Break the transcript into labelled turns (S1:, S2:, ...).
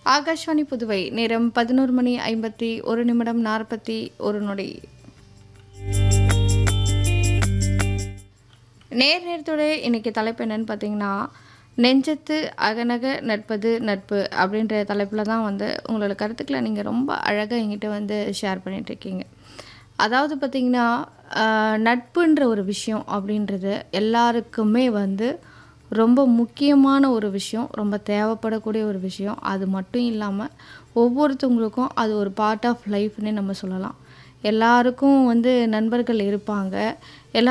S1: ஆகாஷ்வாணி புதுவை நேரம் பதினோரு மணி ஐம்பத்தி ஒரு நிமிடம் நாற்பத்தி ஒரு நொடி நேர் நேரத்தோட இன்னைக்கு தலைப்பு என்னன்னு பார்த்தீங்கன்னா நெஞ்சத்து அகநக நட்பது நட்பு அப்படின்ற தலைப்பில் தான் வந்து உங்களோட கருத்துக்களை நீங்கள் ரொம்ப அழகாக என்கிட்ட வந்து ஷேர் பண்ணிட்டு இருக்கீங்க அதாவது பார்த்திங்கன்னா ஆஹ், நட்புன்ற ஒரு விஷயம் அப்படின்றது எல்லாருக்குமே வந்து ரொம்ப முக்கியமான ஒரு விஷயம் ரொம்ப தேவைப்படக்கூடிய ஒரு விஷயம் அது மட்டும் இல்லாமல் ஒவ்வொருத்தவங்களுக்கும் அது ஒரு பார்ட் ஆஃப் லைஃப்னே நம்ம சொல்லலாம் எல்லாருக்கும் வந்து நண்பர்கள் இருப்பாங்க